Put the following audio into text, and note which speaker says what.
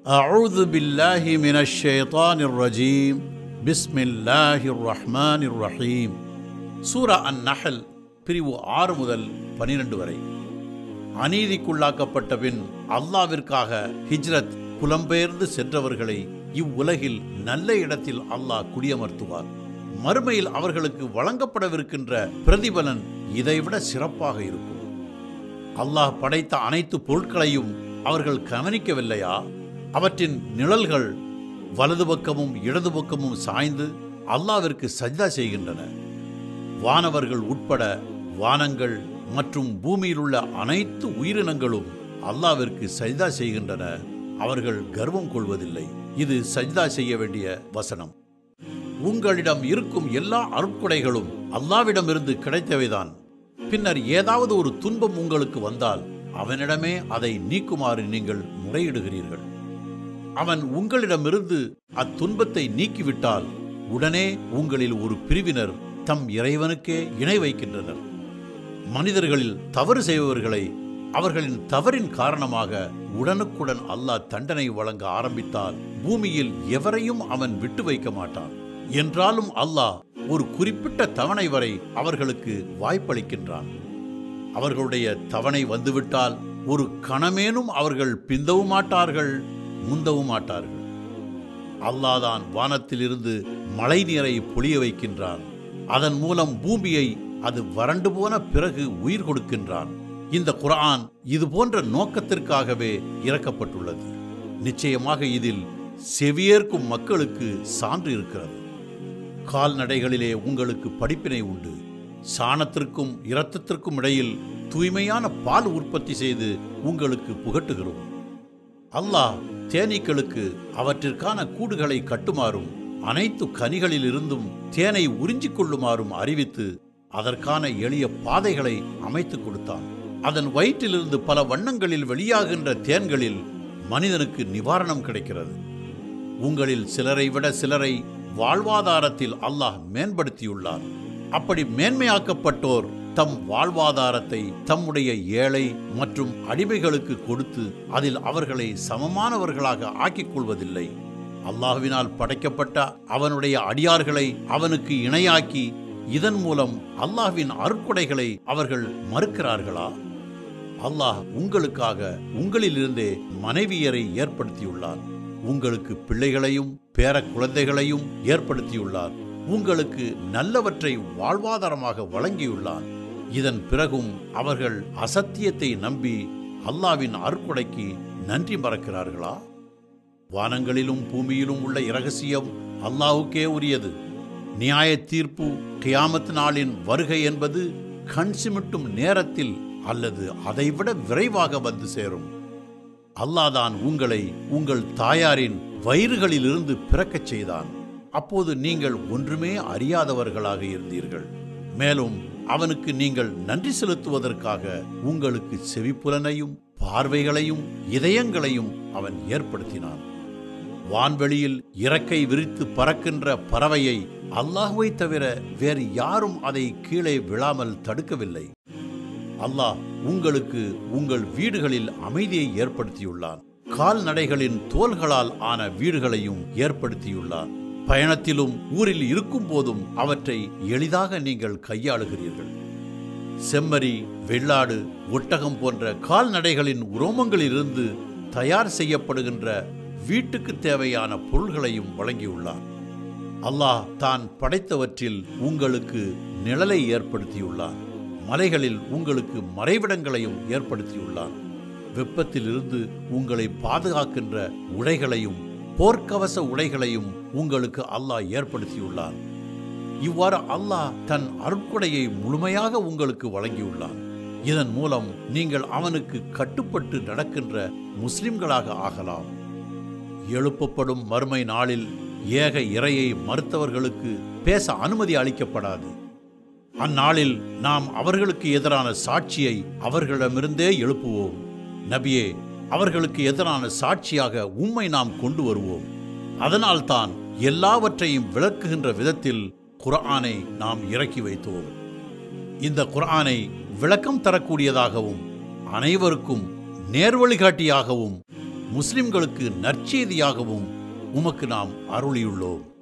Speaker 1: أعوذ بالله من الشيطان الرجيم بسم الله الرحمن الرحيم சூரா an நஹல் பிரிவு ஆறு முதல் பனிரெண்டு வரை அநீதிக்குள்ளாக்கப்பட்ட பின் அல்லாவிற்காக ஹிஜ்ரத் புலம்பெயர்ந்து சென்றவர்களை இவ்வுலகில் நல்ல இடத்தில் அல்லாஹ் குடியமர்த்துவார் மறுமையில் அவர்களுக்கு வழங்கப்படவிருக்கின்ற பிரதிபலன் இதைவிட சிறப்பாக இருக்கும் அல்லாஹ் படைத்த அனைத்து பொருட்களையும் அவர்கள் கவனிக்கவில்லையா அவற்றின் நிழல்கள் வலது பக்கமும் இடது பக்கமும் சாய்ந்து அல்லாவிற்கு சஜ்தா செய்கின்றன வானவர்கள் உட்பட வானங்கள் மற்றும் பூமியில் உள்ள அனைத்து உயிரினங்களும் அல்லாவிற்கு சஜ்தா செய்கின்றன அவர்கள் கர்வம் கொள்வதில்லை இது சஜ்தா செய்ய வேண்டிய வசனம் உங்களிடம் இருக்கும் எல்லா அருட்கொடைகளும் அல்லாவிடமிருந்து கிடைத்தவைதான் பின்னர் ஏதாவது ஒரு துன்பம் உங்களுக்கு வந்தால் அவனிடமே அதை நீக்குமாறு நீங்கள் முறையிடுகிறீர்கள் அவன் உங்களிடமிருந்து அத்துன்பத்தை நீக்கிவிட்டால் உடனே உங்களில் ஒரு பிரிவினர் தம் இறைவனுக்கே இணை வைக்கின்றனர் மனிதர்களில் தவறு செய்பவர்களை அவர்களின் தவறின் காரணமாக உடனுக்குடன் அல்லாஹ் தண்டனை வழங்க ஆரம்பித்தால் பூமியில் எவரையும் அவன் விட்டு வைக்க மாட்டான் என்றாலும் அல்லாஹ் ஒரு குறிப்பிட்ட தவணை வரை அவர்களுக்கு வாய்ப்பளிக்கின்றான் அவர்களுடைய தவணை வந்துவிட்டால் ஒரு கணமேனும் அவர்கள் பிந்தவும் மாட்டார்கள் முந்தவும் மாட்டார்கள் அல்லாதான் வானத்திலிருந்து மழை நீரை பொழிய வைக்கின்றான் அதன் மூலம் பூமியை அது வறண்டு போன பிறகு உயிர் கொடுக்கின்றான் இந்த குர்ஆன் இது போன்ற நோக்கத்திற்காகவே இறக்கப்பட்டுள்ளது நிச்சயமாக இதில் செவியேற்கும் மக்களுக்கு சான்று இருக்கிறது கால்நடைகளிலே உங்களுக்கு படிப்பினை உண்டு சாணத்திற்கும் இரத்தத்திற்கும் இடையில் தூய்மையான பால் உற்பத்தி செய்து உங்களுக்கு புகட்டுகிறோம் அல்லாஹ் தேனீக்களுக்கு அவற்றிற்கான கூடுகளை கட்டுமாறும் அனைத்து கனிகளிலிருந்தும் தேனை உறிஞ்சிக் கொள்ளுமாறும் அறிவித்து அதற்கான எளிய பாதைகளை அமைத்துக் கொடுத்தான் அதன் வயிற்றிலிருந்து பல வண்ணங்களில் வெளியாகின்ற தேன்களில் மனிதனுக்கு நிவாரணம் கிடைக்கிறது உங்களில் சிலரை விட சிலரை வாழ்வாதாரத்தில் அல்லாஹ் மேம்படுத்தியுள்ளார் அப்படி மேன்மையாக்கப்பட்டோர் தம் வாழ்வாதாரத்தை தம்முடைய ஏழை மற்றும் அடிமைகளுக்கு கொடுத்து அதில் அவர்களை சமமானவர்களாக ஆக்கிக் கொள்வதில்லை அல்லாஹுவினால் படைக்கப்பட்ட அவனுடைய அடியார்களை அவனுக்கு இணையாக்கி இதன் மூலம் அல்லாஹ்வின் அருட்கொடைகளை அவர்கள் மறுக்கிறார்களா அல்லாஹ் உங்களுக்காக உங்களிலிருந்தே மனைவியரை ஏற்படுத்தியுள்ளார் உங்களுக்கு பிள்ளைகளையும் பேர குழந்தைகளையும் ஏற்படுத்தியுள்ளார் உங்களுக்கு நல்லவற்றை வாழ்வாதாரமாக வழங்கியுள்ளார் இதன் பிறகும் அவர்கள் அசத்தியத்தை நம்பி அல்லாவின் அருட்கொடைக்கு நன்றி மறக்கிறார்களா வானங்களிலும் பூமியிலும் உள்ள இரகசியம் அல்லாஹுக்கே உரியது நியாய தீர்ப்பு கியாமத் நாளின் வருகை என்பது கண் சிமிட்டும் நேரத்தில் அல்லது அதைவிட விரைவாக வந்து சேரும் அல்லாதான் உங்களை உங்கள் தாயாரின் வயிறுகளிலிருந்து பிறக்கச் செய்தான் அப்போது நீங்கள் ஒன்றுமே அறியாதவர்களாக இருந்தீர்கள் மேலும் அவனுக்கு நீங்கள் நன்றி செலுத்துவதற்காக உங்களுக்கு செவிப்புலனையும் பார்வைகளையும் இதயங்களையும் அவன் ஏற்படுத்தினான் வான்வெளியில் இறக்கை விரித்து பறக்கின்ற பறவையை அல்லாஹுவை தவிர வேறு யாரும் அதை கீழே விழாமல் தடுக்கவில்லை அல்லாஹ் உங்களுக்கு உங்கள் வீடுகளில் அமைதியை ஏற்படுத்தியுள்ளான் கால்நடைகளின் தோள்களால் ஆன வீடுகளையும் ஏற்படுத்தியுள்ளார் பயணத்திலும் ஊரில் இருக்கும் போதும் அவற்றை எளிதாக நீங்கள் கையாளுகிறீர்கள் செம்மறி வெள்ளாடு ஒட்டகம் போன்ற கால்நடைகளின் உரோமங்களிலிருந்து தயார் செய்யப்படுகின்ற வீட்டுக்கு தேவையான பொருள்களையும் வழங்கியுள்ளார் அல்லாஹ் தான் படைத்தவற்றில் உங்களுக்கு நிழலை ஏற்படுத்தியுள்ளார் மலைகளில் உங்களுக்கு மறைவிடங்களையும் ஏற்படுத்தியுள்ளார் வெப்பத்திலிருந்து உங்களை பாதுகாக்கின்ற உடைகளையும் போர்க்கவச உடைகளையும் உங்களுக்கு அல்லாஹ் ஏற்படுத்தியுள்ளார் இவ்வாறு அல்லாஹ் தன் அருட்கொடையை முழுமையாக உங்களுக்கு வழங்கியுள்ளார் இதன் மூலம் நீங்கள் அவனுக்கு கட்டுப்பட்டு நடக்கின்ற முஸ்லிம்களாக ஆகலாம் எழுப்பப்படும் மறுமை நாளில் ஏக இறையை மறுத்தவர்களுக்கு பேச அனுமதி அளிக்கப்படாது அந்நாளில் நாம் அவர்களுக்கு எதிரான சாட்சியை அவர்களிடமிருந்தே எழுப்புவோம் நபியே அவர்களுக்கு எதிரான சாட்சியாக உம்மை நாம் கொண்டு வருவோம் அதனால்தான் எல்லாவற்றையும் விளக்குகின்ற விதத்தில் குர்ஆனை நாம் இறக்கி வைத்தோம் இந்த குர்ஆனை விளக்கம் தரக்கூடியதாகவும் அனைவருக்கும் நேர்வழிகாட்டியாகவும் முஸ்லிம்களுக்கு நற்செய்தியாகவும் உமக்கு நாம் அருளியுள்ளோம்